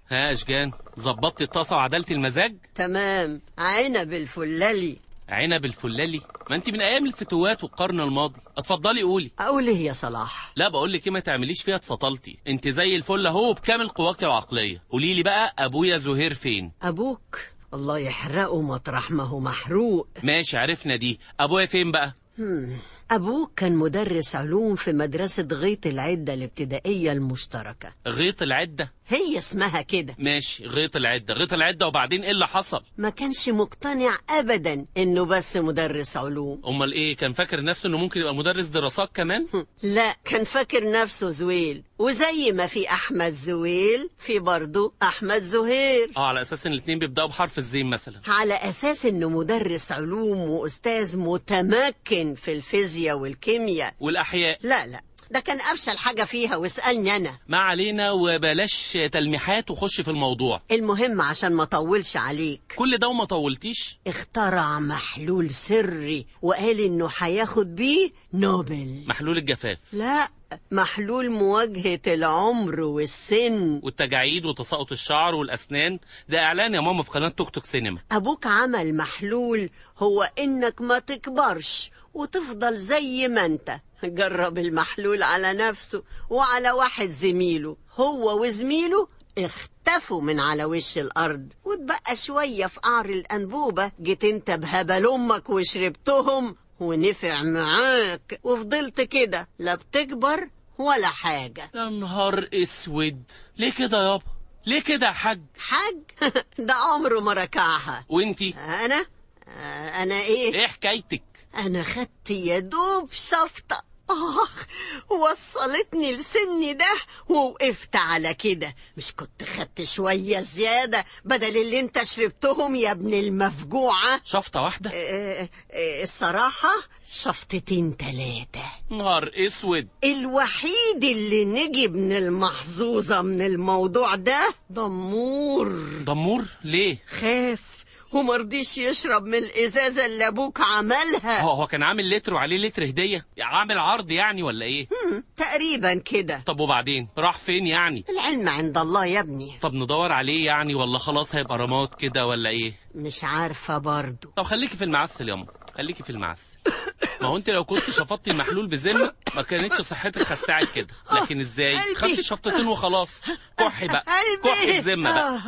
ها اشجان ظبطت الطاسه وعدلت المزاج تمام عنب الفلالي عنب الفلالي ما انت من ايام الفتوات والقرن الماضي اتفضلي قولي اقول ايه يا صلاح لا بقول لك ايه ما تعمليش فيها اتسطلتي انت زي الفل اهو بكامل قواك العقليه قولي لي بقى ابويا زهير فين ابوك الله يحرقه مطرح ما هو محروق ماشي عرفنا دي ابويا فين بقى هم. أبوك كان مدرس علوم في مدرسة غيط العدة الابتدائية المشتركة غيط العده هي اسمها كده ماشي غيط العده غيط العده وبعدين ايه اللي حصل ما كانش مقتنع أبدا إنه بس مدرس علوم امال ايه كان فاكر نفسه انه ممكن يبقى مدرس دراسات كمان هم. لا كان فاكر نفسه زويل وزي ما في أحمد زويل في برضه أحمد زهير اه على اساس ان الاتنين بيبداوا بحرف الزين مثلا على أساس إنه مدرس علوم وأستاذ متمكن في الفيزياء والكيمياء والاحياء لا لا ده كان أفشل حاجة فيها واسألني أنا ما علينا وبلاش تلميحات وخش في الموضوع المهم عشان ما طولش عليك كل ده وما طولتيش اخترع محلول سري وقال انه هياخد بيه نوبل محلول الجفاف لا محلول مواجهة العمر والسن والتجاعيد وتساقط الشعر والاسنان ده اعلان يا ماما في قناه توك توك سينما ابوك عمل محلول هو انك ما تكبرش وتفضل زي ما انت جرب المحلول على نفسه وعلى واحد زميله هو وزميله اختفوا من على وش الارض واتبقى شوية في قعر الانبوبة جيت انت بهبل امك وشربتهم ونفع معاك وفضلت كده لا بتكبر ولا حاجة يا نهار اسود ليه كده يابا ليه كده يا حاج حاج ده عمره ما ركعها وانتي انا انا ايه ايه حكايتك انا خدت يا دوب شفطة اخ وصلتني لسني ده ووقفت على كده مش كنت خدت شوية زيادة بدل اللي انت شربتهم يا ابن المفجوعة شفطه واحده اه اه الصراحة شفطتين تلاتة نهار اسود الوحيد اللي نجي من المحظوظة من الموضوع ده دمور دمور ليه خاف ومرضيش يشرب من الإزازة اللي أبوك عملها هو هو كان عامل لتر وعليه لتر هديه عامل عرض يعني ولا ايه هم، تقريبا كده طب وبعدين راح فين يعني العلم عند الله يا ابني طب ندور عليه يعني ولا خلاص هيبقى رماد كده ولا ايه مش عارفة برضو طب خليكي في المعسل ياما خليكي في المعسل ما هو انت لو كنت شفطتي المحلول بذمه ما كانتش صحتك خستعت كده لكن ازاي قلبي. خدتي شفطتين وخلاص كحي بقى قلبي. كحي بذمه بقى آه.